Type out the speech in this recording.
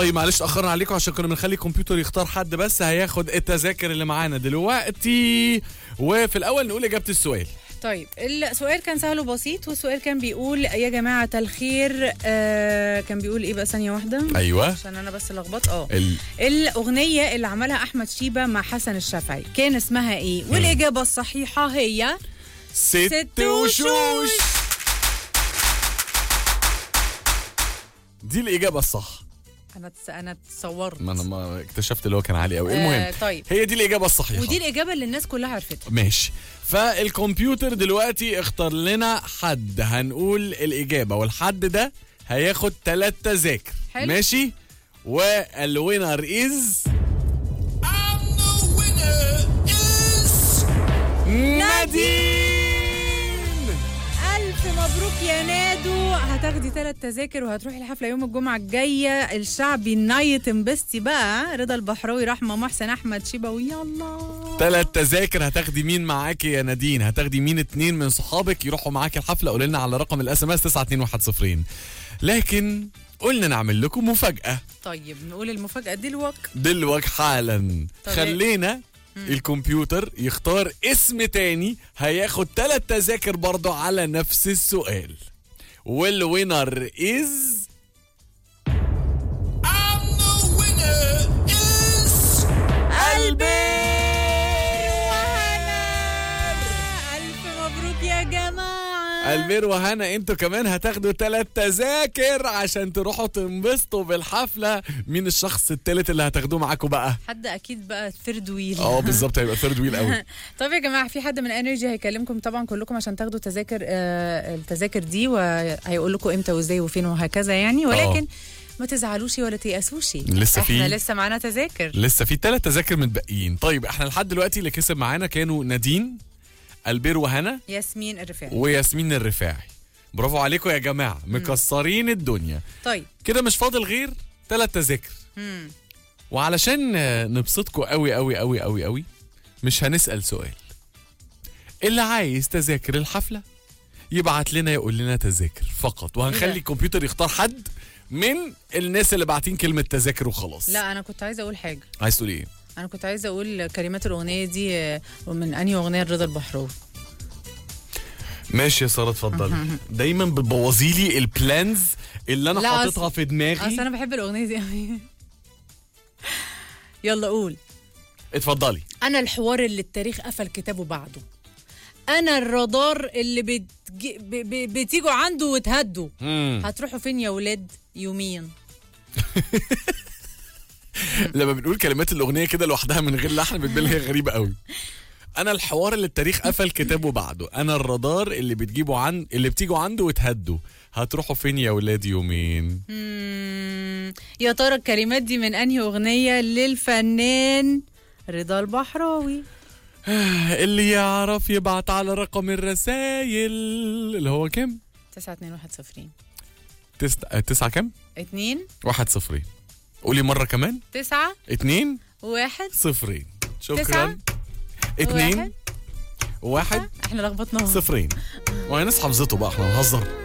طيب معلش اتاخرنا عليكم عشان كنا بنخلي الكمبيوتر يختار حد بس هياخد التذاكر اللي معانا دلوقتي وفي الاول نقول اجابه السؤال طيب السؤال كان سهل وبسيط والسؤال كان بيقول يا جماعة الخير آه كان بيقول ايه بقى ثانية واحدة ايوه عشان انا بس لخبطت اه ال... الأغنية اللي عملها أحمد شيبة مع حسن الشافعي كان اسمها ايه والإجابة الصحيحة هي ست ست وشوش وشوش. دي الاجابه الصح أنا تس... أنا تصورت ما انا ما اكتشفت اللي هو كان عالي قوي آه المهم طيب هي دي الاجابه الصحيحه ودي الإجابة اللي الناس كلها عرفتها ماشي فالكمبيوتر دلوقتي اختار لنا حد هنقول الإجابة والحد ده هياخد ثلاث تذاكر حلو. ماشي والوينر از نادين ألف مبروك يا نادو هتاخدي ثلاث تذاكر وهتروحي الحفلة يوم الجمعة الجاية الشعبي نايت انبسطي بقى رضا البحراوي رحمة محسن أحمد شيبوي يلا ثلاث تذاكر هتاخدي مين معاكي يا نادين هتاخدي مين اتنين من صحابك يروحوا معاكي الحفلة قولي لنا على رقم الاس ام اس 92110 لكن قلنا نعمل لكم مفاجأة طيب نقول المفاجأة دلوقتي دلوقتي حالا طب خلينا الكمبيوتر يختار اسم تاني هياخد ثلاث تذاكر برضه على نفس السؤال والوينر از ألف مبروك يا جماعة البير وهنا انتوا كمان هتاخدوا ثلاث تذاكر عشان تروحوا تنبسطوا بالحفله مين الشخص التالت اللي هتاخدوه معاكم بقى حد أكيد بقى الثيرد ويل اه بالظبط هيبقى ثيرد ويل قوي طيب يا جماعه في حد من انرجي هيكلمكم طبعا كلكم عشان تاخدوا تذاكر آه التذاكر دي وهيقول لكم امتى وازاي وفين وهكذا يعني ولكن ما تزعلوش ولا تيأسوش لسه في- احنا لسه معانا تذاكر لسه في ثلاث تذاكر متبقيين طيب احنا لحد دلوقتي اللي كسب معانا كانوا نادين البير وهنا ياسمين الرفاعي وياسمين الرفاعي برافو عليكم يا جماعه مكسرين الدنيا طيب كده مش فاضل غير ثلاث تذاكر مم. وعلشان آه، نبسطكم قوي قوي قوي قوي قوي مش هنسأل سؤال اللي عايز تذاكر الحفلة يبعت لنا يقول لنا تذاكر فقط وهنخلي إيه ده؟ الكمبيوتر يختار حد من الناس اللي باعتين كلمة تذاكر وخلاص لا انا كنت عايزه اقول حاجه عايز تقول ايه انا كنت عايزه اقول كلمات الاغنيه دي آه، ومن انهي اغنيه رضا البحراوي ماشي يا سارة اتفضلي دايما بتبوظي لي البلانز اللي انا لا، حاططها أصل- في دماغي اصل انا بحب الاغنيه دي قوي يلا قول اتفضلي انا الحوار اللي التاريخ قفل كتابه بعده انا الرادار اللي بتجي ب... ب... بتيجوا عنده وتهدوا مم. هتروحوا فين يا ولاد يوميا لما بنقول كلمات الاغنيه كده لوحدها من غير لحن بتبان هي غريبه قوي انا الحوار اللي التاريخ قفل كتابه بعده انا الرادار اللي بتجيبوا عن اللي بتيجوا عنده وتهدوا هتروحوا فين يا ولاد يومين مم، يا ترى الكلمات دي من انهي اغنيه للفنان رضا البحراوي اللي يعرف يبعت على رقم الرسايل اللي هو كام 921 تسعة تسعة كام 2 واحد صفرين قولي مرة كمان 9 اتنين 1 صفرين تسعة، شكرا اتنين واحد احنا لخبطنا صفرين وهي ناس حافظته بقى احنا هنهزر